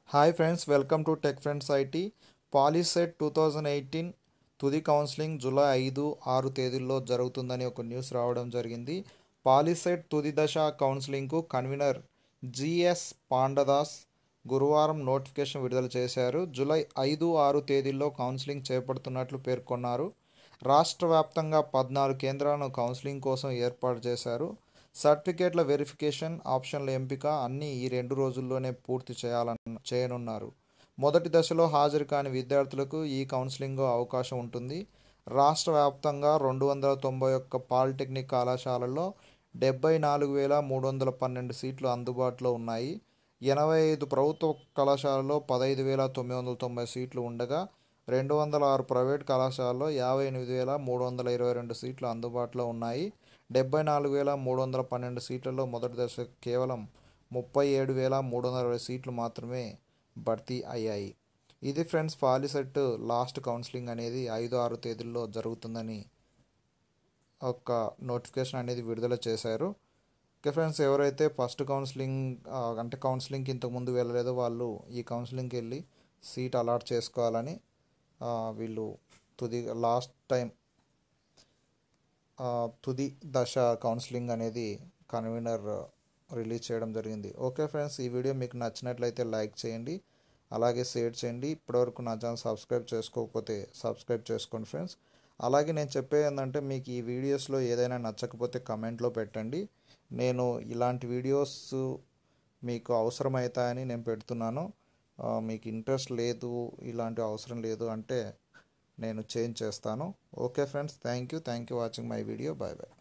hi friends welcome to tech friends IT POLYCET two thousand eighteen తుది counselling జూలై ఐదు ఆరు తేదీల్లో జరుగుతుందని ఒక న్యూస్ రావడం జరిగింది పాలిసెట్ తుది దశ కౌన్సిలింగ్కు కన్వీనర్ జిఎస్ పాండదాస్ గురువారం నోటిఫికేషన్ విడుదల చేశారు జూలై ఐదు ఆరు తేదీల్లో కౌన్సిలింగ్ చేపడుతున్నట్లు పేర్కొన్నారు రాష్ట్ర వ్యాప్తంగా పద్నాలుగు కేంద్రాలను కౌన్సిలింగ్ కోసం ఏర్పాటు చేశారు సర్టిఫికేట్ల వెరిఫికేషన్ ఆప్షన్ల ఎంపిక అన్నీ ఈ రెండు రోజుల్లోనే పూర్తి చేయాలన్న చేయనున్నారు మొదటి దశలో హాజరు కాని విద్యార్థులకు ఈ కౌన్సిలింగ్ అవకాశం ఉంటుంది రాష్ట్ర వ్యాప్తంగా రెండు వందల తొంభై ఒక్క పాలిటెక్నిక్ కళాశాలల్లో డెబ్బై నాలుగు వేల మూడు వందల పన్నెండు సీట్లు అందుబాటులో ఉన్నాయి ఎనభై ఐదు ప్రభుత్వ కళాశాలలో పదహైదు వేల తొమ్మిది వందల తొంభై సీట్లు ఉండగా రెండు వందల ఆరు ప్రైవేట్ కళాశాలలో యాభై ఎనిమిది వేల మూడు వందల ఇరవై రెండు సీట్లు అందుబాటులో ఉన్నాయి డెబ్బై నాలుగు వేల మూడు వందల పన్నెండు సీట్లలో మొదటి దశ కేవలం ముప్పై ఏడు వేల మూడు వందల అరవై సీట్లు మాత్రమే భర్తీ అయ్యాయి ఇది ఫ్రెండ్స్ పాలిసెట్ లాస్ట్ కౌన్సిలింగ్ అనేది ఐదు ఆరు తేదీల్లో జరుగుతుందని ఒక నోటిఫికేషన్ అనేది విడుదల చేశారు ఓకే ఫ్రెండ్స్ ఎవరైతే ఫస్ట్ కౌన్సిలింగ్ ఆ, అంటే కౌన్సిలింగ్కి ఇంతకుముందు వెళ్ళలేదో వాళ్ళు ఈ కౌన్సిలింగ్కి వెళ్ళి సీట్ అలాట్ చేసుకోవాలని ఆ, వీళ్ళు తుది లాస్ట్ టైం ఆ, తుది దశ కౌన్సిలింగ్ అనేది కన్వీనర్ రిలీజ్ చేయడం జరిగింది ఓకే ఫ్రెండ్స్ ఈ వీడియో మీకు నచ్చినట్లయితే లైక్ చేయండి అలాగే షేర్ చేయండి ఇప్పటివరకు నా ఛానల్ సబ్స్క్రైబ్ చేసుకోకపోతే సబ్స్క్రైబ్ చేసుకోండి ఫ్రెండ్స్ అలాగే నేను చెప్పేది ఏంటంటే మీకు ఈ వీడియోస్లో ఏదైనా నచ్చకపోతే కమెంట్లో పెట్టండి నేను ఇలాంటి వీడియోస్ మీకు అవసరమవుతాయని నేను పెడుతున్నాను ఆ, మీకు ఇంట్రెస్ట్ లేదు ఇలాంటి అవసరం లేదు అంటే నేను చేంజ్ చేస్తాను okay friends thank you thank you watching my video bye bye